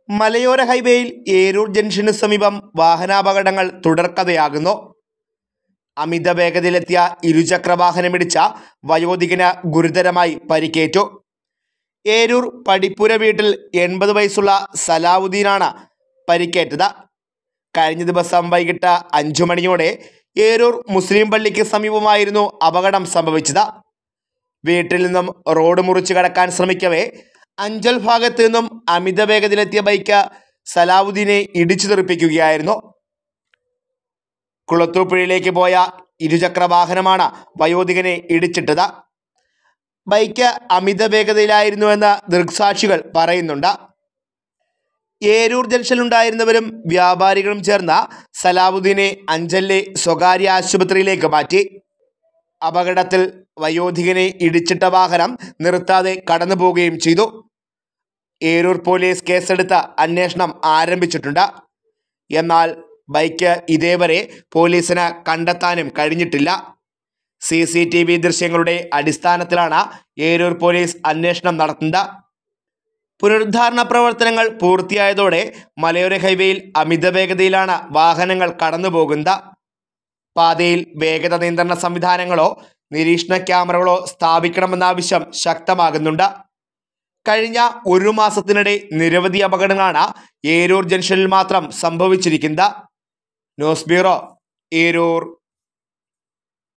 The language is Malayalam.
മലയോര ഹൈവേയിൽ ഏരൂർ ജംഗ്ഷന് സമീപം വാഹനാപകടങ്ങൾ തുടർക്കഥയാകുന്നു അമിത വേഗതയിലെത്തിയ ഇരുചക്ര വാഹനമിടിച്ച വയോധികന് ഗുരുതരമായി പരിക്കേറ്റു ഏരൂർ പടിപ്പുര വീട്ടിൽ എൺപത് വയസ്സുള്ള സലാവുദ്ദീനാണ് പരിക്കേറ്റത് കഴിഞ്ഞ ദിവസം വൈകിട്ട് അഞ്ചു മണിയോടെ ഏരൂർ മുസ്ലിം പള്ളിക്ക് സമീപമായിരുന്നു അപകടം സംഭവിച്ചത് വീട്ടിൽ നിന്നും റോഡ് മുറിച്ച് കടക്കാൻ ശ്രമിക്കവേ അഞ്ചൽ ഭാഗത്തു നിന്നും അമിത വേഗതയിലെത്തിയ ബൈക്ക് സലാവുദ്ദീനെ ഇടിച്ചു തെറിപ്പിക്കുകയായിരുന്നു കുളത്തൂപ്പുഴയിലേക്ക് പോയ ഇരുചക്ര വാഹനമാണ് വയോധികനെ ഇടിച്ചിട്ടത് ബൈക്ക് അമിത വേഗതയിലായിരുന്നുവെന്ന് ദൃക്സാക്ഷികൾ പറയുന്നുണ്ട് ഏരൂർ ജംഗ്ഷനിലുണ്ടായിരുന്നവരും വ്യാപാരികളും ചേർന്ന സലാവുദ്ദീനെ അഞ്ചലിലെ സ്വകാര്യ ആശുപത്രിയിലേക്ക് മാറ്റി അപകടത്തിൽ വയോധികനെ ഇടിച്ചിട്ട വാഹനം നിർത്താതെ കടന്നു പോവുകയും ചെയ്തു ഏരൂർ പോലീസ് കേസെടുത്ത് അന്വേഷണം ആരംഭിച്ചിട്ടുണ്ട് എന്നാൽ ബൈക്ക് ഇതേവരെ പോലീസിന് കണ്ടെത്താനും കഴിഞ്ഞിട്ടില്ല സി സി ടി വി ദൃശ്യങ്ങളുടെ അടിസ്ഥാനത്തിലാണ് ഏരൂർ പോലീസ് അന്വേഷണം നടത്തുന്നത് പുനരുദ്ധാരണ പ്രവർത്തനങ്ങൾ പൂർത്തിയായതോടെ മലയോര ഹൈവേയിൽ അമിത വേഗതയിലാണ് വാഹനങ്ങൾ കടന്നുപോകുന്നത് പാതയിൽ വേഗത നിയന്ത്രണ സംവിധാനങ്ങളോ നിരീക്ഷണ ക്യാമറകളോ സ്ഥാപിക്കണമെന്ന ആവശ്യം ശക്തമാകുന്നുണ്ട് കഴിഞ്ഞ ഒരു മാസത്തിനിടെ നിരവധി അപകടങ്ങളാണ് ഏരൂർ ജംഗ്ഷനിൽ മാത്രം സംഭവിച്ചിരിക്കുന്നത് ന്യൂസ് ബ്യൂറോ ഏരൂർ